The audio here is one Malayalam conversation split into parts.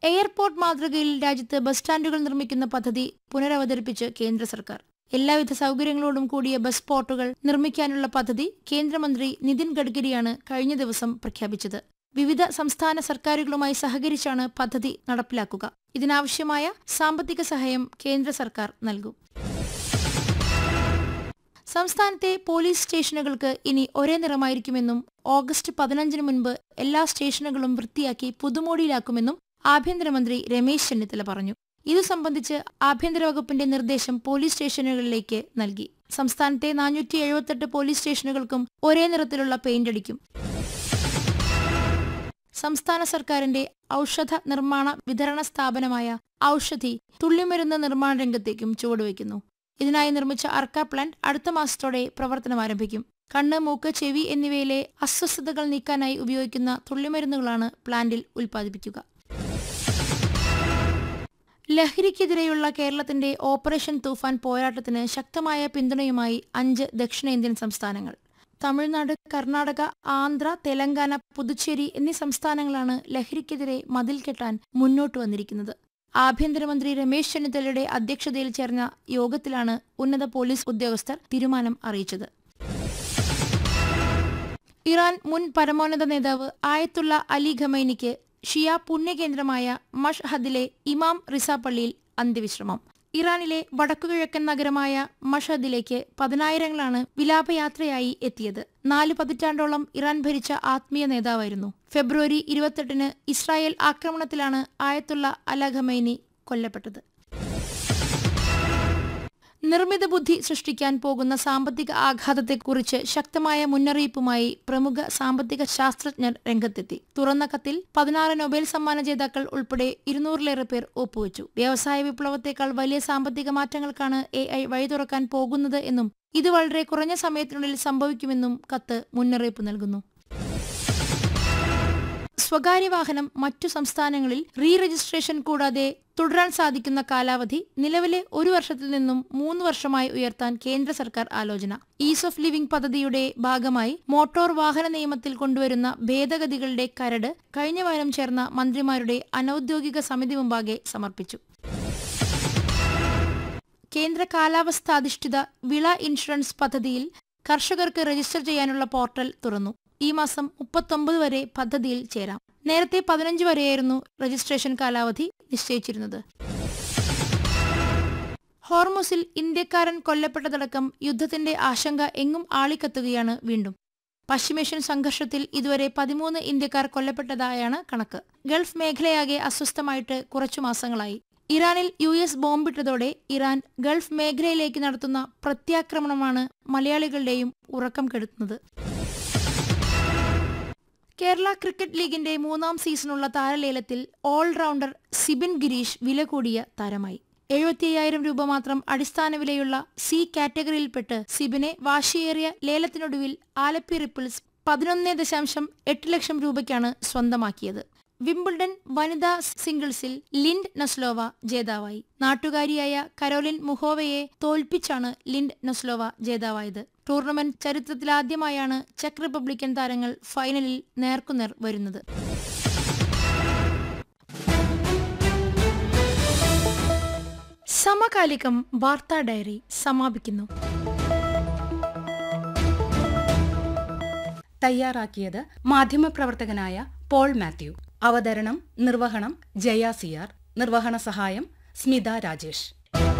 എയർപോർട്ട് മാതൃകയിൽ രാജ്യത്ത് ബസ് സ്റ്റാൻഡുകൾ നിർമ്മിക്കുന്ന പദ്ധതി പുനരവതരിപ്പിച്ച് കേന്ദ്ര സർക്കാർ എല്ലാവിധ സൗകര്യങ്ങളോടും കൂടിയ ബസ് സ്പോട്ടുകൾ നിർമ്മിക്കാനുള്ള പദ്ധതി കേന്ദ്രമന്ത്രി നിതിൻ ഗഡ്കരിയാണ് കഴിഞ്ഞ ദിവസം പ്രഖ്യാപിച്ചത് വിവിധ സംസ്ഥാന സർക്കാരുകളുമായി സഹകരിച്ചാണ് പദ്ധതി നടപ്പിലാക്കുക ഇതിനാവശ്യമായ സാമ്പത്തിക സഹായം കേന്ദ്ര സർക്കാർ നൽകും സംസ്ഥാനത്തെ പോലീസ് സ്റ്റേഷനുകൾക്ക് ഇനി ഒരേ നിറമായിരിക്കുമെന്നും ഓഗസ്റ്റ് പതിനഞ്ചിന് മുൻപ് എല്ലാ സ്റ്റേഷനുകളും വൃത്തിയാക്കി പുതുമോടിയിലാക്കുമെന്നും ആഭ്യന്തരമന്ത്രി രമേശ് ചെന്നിത്തല പറഞ്ഞു ഇതു സംബന്ധിച്ച് ആഭ്യന്തര വകുപ്പിന്റെ നിർദ്ദേശം പോലീസ് സ്റ്റേഷനുകളിലേക്ക് നൽകി സംസ്ഥാനത്തെ നാനൂറ്റി എഴുപത്തെട്ട് പോലീസ് സ്റ്റേഷനുകൾക്കും ഒരേ നിറത്തിലുള്ള പെയിന്റ് അടിക്കും സംസ്ഥാന സർക്കാരിന്റെ ഔഷധ നിർമ്മാണ വിതരണ സ്ഥാപനമായ ഔഷധി തുള്ളിമരുന്ന് നിർമ്മാണ രംഗത്തേക്കും ചുവടുവയ്ക്കുന്നു ഇതിനായി നിർമ്മിച്ച അർക്ക പ്ലാന്റ് അടുത്ത മാസത്തോടെ പ്രവർത്തനം ആരംഭിക്കും കണ്ണ് മൂക്ക് ചെവി എന്നിവയിലെ അസ്വസ്ഥതകൾ നീക്കാനായി ഉപയോഗിക്കുന്ന തുള്ളിമരുന്നുകളാണ് പ്ലാന്റിൽ ഉൽപ്പാദിപ്പിക്കുക ലഹരിക്കെതിരെയുള്ള കേരളത്തിന്റെ ഓപ്പറേഷൻ തൂഫാൻ പോരാട്ടത്തിന് ശക്തമായ പിന്തുണയുമായി അഞ്ച് ദക്ഷിണേന്ത്യൻ സംസ്ഥാനങ്ങൾ തമിഴ്നാട് കർണാടക ആന്ധ്ര തെലങ്കാന പുതുച്ചേരി എന്നീ സംസ്ഥാനങ്ങളാണ് ലഹരിക്കെതിരെ മതിൽ കെട്ടാൻ മുന്നോട്ട് വന്നിരിക്കുന്നത് ആഭ്യന്തരമന്ത്രി രമേശ് ചെന്നിത്തലയുടെ അധ്യക്ഷതയിൽ ചേർന്ന യോഗത്തിലാണ് ഉന്നത പോലീസ് ഉദ്യോഗസ്ഥർ തീരുമാനം അറിയിച്ചത് ഇറാൻ മുൻ പരമോന്നത നേതാവ് ആയത്തുള്ള അലി ഖമൈനിക്ക് ഷിയ പുണ്യകേന്ദ്രമായ മഷ്ഹദിലെ ഇമാം റിസ പള്ളിയിൽ അന്ത്യവിശ്രമം ഇറാനിലെ വടക്കുകിഴക്കൻ നഗരമായ മഷഹദിലേക്ക് പതിനായിരങ്ങളാണ് വിലാപയാത്രയായി എത്തിയത് നാല് പതിറ്റാണ്ടോളം ഇറാൻ ഭരിച്ച ആത്മീയ നേതാവായിരുന്നു ഫെബ്രുവരി ഇരുപത്തെട്ടിന് ഇസ്രായേൽ ആക്രമണത്തിലാണ് ആയത്തുള്ള അല ഖമൈനി കൊല്ലപ്പെട്ടത് നിർമ്മിത ബുദ്ധി സൃഷ്ടിക്കാൻ പോകുന്ന സാമ്പത്തിക ആഘാതത്തെക്കുറിച്ച് ശക്തമായ മുന്നറിയിപ്പുമായി പ്രമുഖ സാമ്പത്തിക ശാസ്ത്രജ്ഞർ രംഗത്തെത്തി തുറന്ന കത്തിൽ പതിനാറ് നൊബേൽ സമ്മാന ജേതാക്കൾ ഉൾപ്പെടെ ഇരുന്നൂറിലേറെ പേർ ഒപ്പുവച്ചു വ്യവസായ വിപ്ലവത്തെക്കാൾ വലിയ സാമ്പത്തിക മാറ്റങ്ങൾക്കാണ് എ ഐ വഴി തുറക്കാൻ പോകുന്നത് എന്നും ഇത് വളരെ കുറഞ്ഞ സമയത്തിനുള്ളിൽ സംഭവിക്കുമെന്നും കത്ത് മുന്നറിയിപ്പ് നൽകുന്നു സ്വകാര്യ വാഹനം മറ്റു സംസ്ഥാനങ്ങളിൽ റീ രജിസ്ട്രേഷൻ കൂടാതെ തുടരാൻ സാധിക്കുന്ന കാലാവധി നിലവിലെ ഒരു വർഷത്തിൽ നിന്നും മൂന്ന് വർഷമായി ഉയർത്താൻ കേന്ദ്ര സർക്കാർ ആലോചന ഈസ് ഓഫ് ലിവിംഗ് പദ്ധതിയുടെ ഭാഗമായി മോട്ടോർ വാഹന നിയമത്തിൽ കൊണ്ടുവരുന്ന ഭേദഗതികളുടെ കരട് കഴിഞ്ഞ വാരം ചേർന്ന മന്ത്രിമാരുടെ അനൌദ്യോഗിക സമിതി മുമ്പാകെ സമർപ്പിച്ചു കേന്ദ്ര കാലാവസ്ഥാധിഷ്ഠിത വിള ഇൻഷുറൻസ് പദ്ധതിയിൽ കർഷകർക്ക് രജിസ്റ്റർ ചെയ്യാനുള്ള പോർട്ടൽ തുറന്നു ഈ മാസം മുപ്പത്തൊമ്പത് വരെ പദ്ധതിയിൽ ചേരാം നേരത്തെ പതിനഞ്ച് വരെയായിരുന്നു രജിസ്ട്രേഷൻ കാലാവധി നിശ്ചയിച്ചിരുന്നത് ഹോർമോസിൽ ഇന്ത്യക്കാരൻ കൊല്ലപ്പെട്ടതടക്കം യുദ്ധത്തിന്റെ ആശങ്ക എങ്ങും ആളിക്കത്തുകയാണ് വീണ്ടും പശ്ചിമേഷ്യൻ സംഘർഷത്തിൽ ഇതുവരെ പതിമൂന്ന് ഇന്ത്യക്കാർ കൊല്ലപ്പെട്ടതായാണ് കണക്ക് ഗൾഫ് മേഖലയാകെ അസ്വസ്ഥമായിട്ട് കുറച്ചു മാസങ്ങളായി ഇറാനിൽ യു എസ് ബോംബിട്ടതോടെ ഇറാൻ ഗൾഫ് മേഖലയിലേക്ക് നടത്തുന്ന പ്രത്യാക്രമണമാണ് മലയാളികളുടെയും ഉറക്കം കെടുത്തുന്നത് കേരള ക്രിക്കറ്റ് ലീഗിന്റെ മൂന്നാം സീസണുള്ള താരലേലത്തിൽ ഓൾറൗണ്ടർ സിബിൻ ഗിരീഷ് വില കൂടിയ താരമായി എഴുപത്തിയ്യായിരം രൂപ മാത്രം അടിസ്ഥാന വിലയുള്ള സി കാറ്റഗറിയിൽപ്പെട്ട് സിബിനെ വാശിയേറിയ ലേലത്തിനൊടുവിൽ ആലപ്പി റിപ്പിൾസ് പതിനൊന്ന് ദശാംശം എട്ട് ലക്ഷം രൂപയ്ക്കാണ് സ്വന്തമാക്കിയത് വിംബിൾഡൺ വനിതാ സിംഗിൾസിൽ ലിൻഡ് നസ്ലോവ ജേതാവായി നാട്ടുകാരിയായ കരോലിൻ മുഹോവയെ തോൽപ്പിച്ചാണ് ലിൻഡ് നസ്ലോവ ജേതാവായത് ടൂർണമെന്റ് ചരിത്രത്തിലാദ്യമായാണ് ചെക്ക് റിപ്പബ്ലിക്കൻ താരങ്ങൾ ഫൈനലിൽ നേർക്കുനേർ വരുന്നത് സമകാലികം വാർത്താ ഡയറി സമാപിക്കുന്നു തയ്യാറാക്കിയത് മാധ്യമപ്രവർത്തകനായ പോൾ മാത്യു അവതരണം നിർവഹണം ജയ സിയാർ നിർവഹണ സഹായം Smitha Rajesh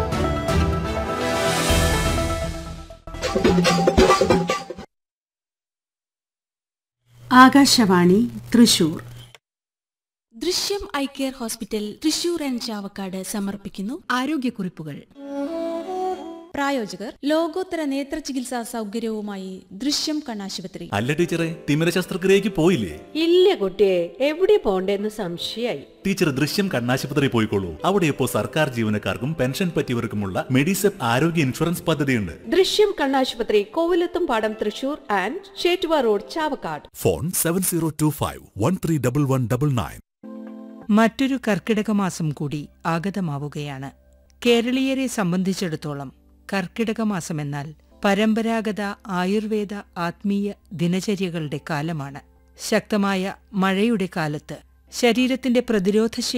Akashvani Thrissur Drishyam eye care hospital Thrissur and Chavakkad സമർപ്പിക്കുന്നു ആരോഗ്യക്കുറിപ്പുകൾ പ്രായോജകർ ലോകോത്തര നേത്ര ചികിത്സാ സൗകര്യവുമായി ദൃശ്യം കണ്ണാശുപത്രി അല്ല ടീച്ചറെ തിമിര ശസ്ത്രക്രിയക്ക് പോയില്ലേ ഇല്ല കുട്ടിയെ എവിടെ പോണ്ടേന്ന് സംശയായി ടീച്ചർ ദൃശ്യം കണ്ണാശുപത്രി പോയിക്കോളൂ അവിടെ ഇപ്പോൾ സർക്കാർ ജീവനക്കാർക്കും പെൻഷൻ പറ്റിയവർക്കുമുള്ള മെഡിസെപ്പ് ആരോഗ്യ ഇൻഷുറൻസ് പദ്ധതിയുണ്ട് ദൃശ്യം കണ്ണാശുപത്രി കോവിലത്തും പാടം Thrissur and Chettuva road Chavakkad phone seven zero two five one three double one double nine മറ്റൊരു കർക്കിടക മാസം കൂടി ആഗതമാവുകയാണ് കേരളീയരെ സംബന്ധിച്ചിടത്തോളം കർക്കിടക മാസമെന്നാൽ പരമ്പരാഗത ആയുർവേദ ആത്മീയ ദിനചര്യകളുടെ കാലമാണ് ശക്തമായ മഴയുടെ കാലത്ത് ശരീരത്തിന്റെ പ്രതിരോധശേഷി